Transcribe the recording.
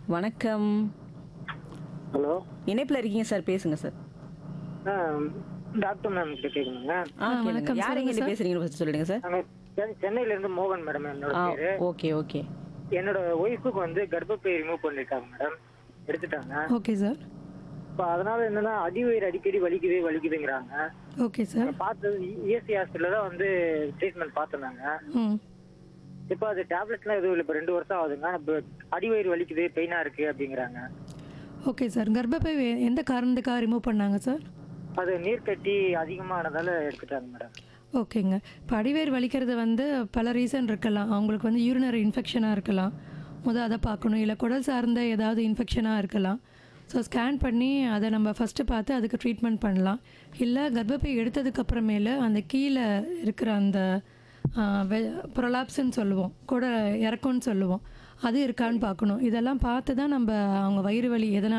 வணக்கம் ஹலோ இணைப்பில் இருக்கீங்க சார் பேசுங்க சார் டாக்டர் மேம் கிட்ட கேட்கணுங்க ஆ கேளுங்க வணக்கம், யார் சொல்லுங்க எங்க சார். பேசுறீங்கன்னு ஃபர்ஸ்ட் சொல்லிடுங்க சார் நாங்கள் சென்னை- சென்னையில இருந்து மோகன் மேடம் என்னோட ஆ பேரு ஓகே ஓகே என்னோட ஒய்ஃபுக்கு வந்து கர்ப்பப்பை ரிமூவ் பண்ணிருக்காங்க மேடம் எடுத்துட்டாங்க ஓகே சார் இப்போ அதனால என்னன்னா அடிவயிறு அடிக்கடி வலிக்குது வலிக்குதுங்கிறாங்க ஓகே சார் நாங்க பார்த்தது இஎஸ்சி ஹாஸ்பிட்டலில் தான் வந்து ட்ரீட்மெண்ட் பார்த்துருந்தாங்க ம் இப்போ அது டேப்லெட்லாம் எதுவும் இல்லை இப்போ ரெண்டு வருஷம் ஆகுதுங்க இப்போ அடிவயிறு வலிக்குது பெயினாக இருக்கு அப்படிங்கிறாங்க ஓகே சார் கர்ப்பப்பை வே- எந்த காரணத்துக்காக ரிமூவ் பண்ணாங்க சார் அது நீர் கட்டி அதிகமானதால எடுத்துட்டாங்க மேடம் ஓகேங்க இப்போ அடிவேர் வலிக்கிறது வந்து பல ரீசன் இருக்கலாம் அவங்களுக்கு வந்து யூரினரி இன்ஃபெக்ஷனாக இருக்கலாம் முதல் அதை பார்க்கணும் இல்லை குடல் சார்ந்த ஏதாவது இன்ஃபெக்ஷனாக இருக்கலாம் ஸோ ஸ்கேன் பண்ணி அதை நம்ம ஃபஸ்ட்டு பார்த்து அதுக்கு ட்ரீட்மெண்ட் பண்ணலாம் இல்லை கர்ப்பப்பை எடுத்ததுக்கு அப்புறமேலு அந்த கீழே இருக்கிற அந்த ப்ரொலாப்ஸ்ன்னு சொல்லுவோம் கூட இறக்கம்னு சொல்லுவோம் அது இருக்கான்னு பார்க்கணும் இதெல்லாம் பார்த்து தான் நம்ம அவங்க வயிறு வலி எதனால்